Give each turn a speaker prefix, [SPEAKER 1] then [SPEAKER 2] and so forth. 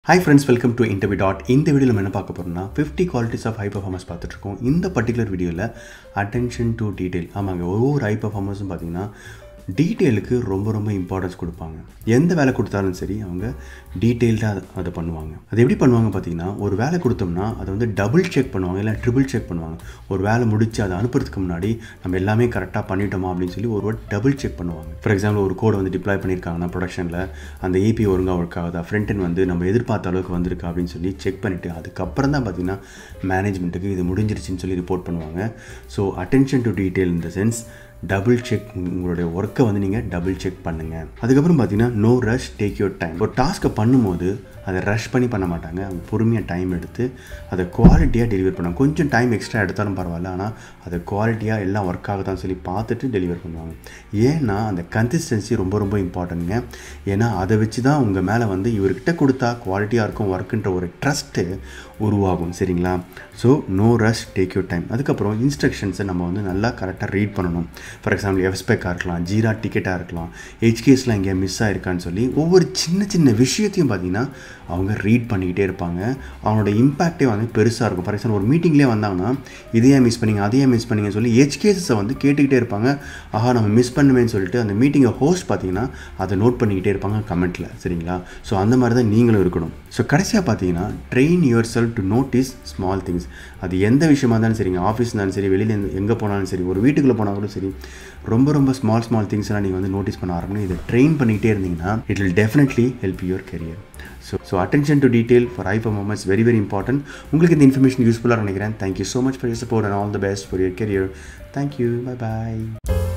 [SPEAKER 1] hi friends welcome to interview dot இந்த வீடியோவில் நம்ம என்ன பார்க்க போகிறோம்னா fifty qualities of high performance பார்த்துட்ருக்கோம் இந்த பர்டிகுலர் வீடியோவில் அட்டென்ஷன் டு டீட்டெயில் ஆமாங்க ஒவ்வொரு ஹை பர்ஃபார்மன்ஸும் பார்த்தீங்கன்னா டீட்டெயிலுக்கு ரொம்ப ரொம்ப இம்பார்ட்டன்ஸ் கொடுப்பாங்க எந்த வேலை கொடுத்தாலும் சரி அவங்க டீட்டெயில்டாக அதை பண்ணுவாங்க அது எப்படி பண்ணுவாங்க பார்த்தீங்கன்னா ஒரு வேலை கொடுத்தோம்னா அதை வந்து டபுள் செக் பண்ணுவாங்க இல்லை ட்ரிபிள் செக் பண்ணுவாங்க ஒரு வேலை முடிச்சு அதை அனுப்புறதுக்கு முன்னாடி நம்ம எல்லாமே கரெக்டாக பண்ணிட்டோமா அப்படின்னு சொல்லி ஒரு டபுள் செக் பண்ணுவாங்க ஃபார் எக்ஸாம்பிள் ஒரு கோடை வந்து டிப்ளாய் பண்ணியிருக்காங்கன்னா ப்ரொடக்ஷனில் அந்த ஏபி ஒழுங்காக ஒர்க் ஆகுதா ஃப்ரண்ட் end வந்து நம்ம எதிர்பார்த்த அளவுக்கு வந்திருக்கா அப்படின்னு சொல்லி செக் பண்ணிவிட்டு அதுக்கப்புறம் தான் பார்த்தீங்கன்னா மேனேஜ்மெண்ட்டுக்கு இது முடிஞ்சிருச்சுன்னு சொல்லி ரிப்போர்ட் பண்ணுவாங்க ஸோ அட்டென்ஷன் டு டீட்டெயில் இந்த சென்ஸ் டபுள் செக் உங்களுடைய ஒர்க்கை வந்து நீங்கள் டபுள் செக் பண்ணுங்கள் அதுக்கப்புறம் பார்த்தீங்கன்னா no rush take your time ஒரு டாஸ்க்கை பண்ணும்போது அதை ரஷ் பண்ணி பண்ண மாட்டாங்க அவங்க பொறுமையாக டைம் எடுத்து அதை குவாலிட்டியாக டெலிவர் பண்ணுவாங்க கொஞ்சம் டைம் எக்ஸ்ட்ரா எடுத்தாலும் பரவாயில்ல ஆனால் அதை குவாலிட்டியாக எல்லாம் ஒர்க் ஆகுதான்னு சொல்லி பார்த்துட்டு டெலிவர் பண்ணுவாங்க ஏன்னா அந்த கன்சிஸ்டன்சி ரொம்ப ரொம்ப இம்பார்ட்டன்ட்ங்க ஏன்னா அதை வச்சு தான் உங்கள் மேலே வந்து இவர்கிட்ட கொடுத்தா குவாலிட்டியாக இருக்கும் ஒர்க்குன்ற ஒரு ட்ரஸ்ட்டு உருவாகும் சரிங்களா so no rush take your time அதுக்கப்புறம் இன்ஸ்ட்ரக்ஷன்ஸை நம்ம வந்து நல்லா கரெக்டாக ரீட் பண்ணணும் ஃபார் எக்ஸாம்பிள் எஃப்ஸ்பெக்காக இருக்கலாம் ஜீரா டிக்கெட்டாக இருக்கலாம் ஹெச்கேஸ்லாம் எங்கேயா மிஸ் ஆயிருக்கான்னு சொல்லி ஒவ்வொரு சின்ன சின்ன விஷயத்தையும் பார்த்தீங்கன்னா அவங்க ரீட் பண்ணிக்கிட்டே இருப்பாங்க அவங்களோட இம்பேக்டே வந்து பெருசாக இருக்கும் ஃபார் எக்ஸாம்பிள் ஒரு மீட்டிங்லேயே வந்தாங்கன்னா இதையே மிஸ் பண்ணீங்க அதையே மிஸ் பண்ணீங்கன்னு சொல்லி ஹெச்கேஸை வந்து கேட்டுக்கிட்டே இருப்பாங்க ஆஹா நம்ம மிஸ் பண்ணுவேன்னு சொல்லிட்டு அந்த மீட்டிங்கை ஹோஸ்ட் பார்த்தீங்கன்னா அதை நோட் பண்ணிக்கிட்டே இருப்பாங்க கமெண்ட்டில் சரிங்களா ஸோ அந்த மாதிரி தான் நீங்களும் இருக்கணும் ஸோ கடைசியாக பார்த்தீங்கன்னா train yourself to notice small things அது எந்த விஷயமா இருந்தாலும் சரிங்க ஆஃபீஸ் இருந்தாலும் சரி வெளியில் எங்கே போனாலும் சரி ஒரு வீட்டுக்குள்ளே போனால் கூட சரி ரொம்ப ரொம்ப ஸ்மால் ஸ்மால் திங்ஸ்லாம் நீங்கள் வந்து நோட்டீஸ் பண்ண ஆரம்பிக்கணும் இதை ட்ரெயின் பண்ணிக்கிட்டே இருந்தீங்கன்னா it will definitely help your career so so attention to detail for high performance very very important உங்களுக்கு இந்த இன்ஃபர்மேஷன் யூஸ்ஃபுல்லாக நினைக்கிறேன் thank you so much for your support and all the best for your career thank you bye bye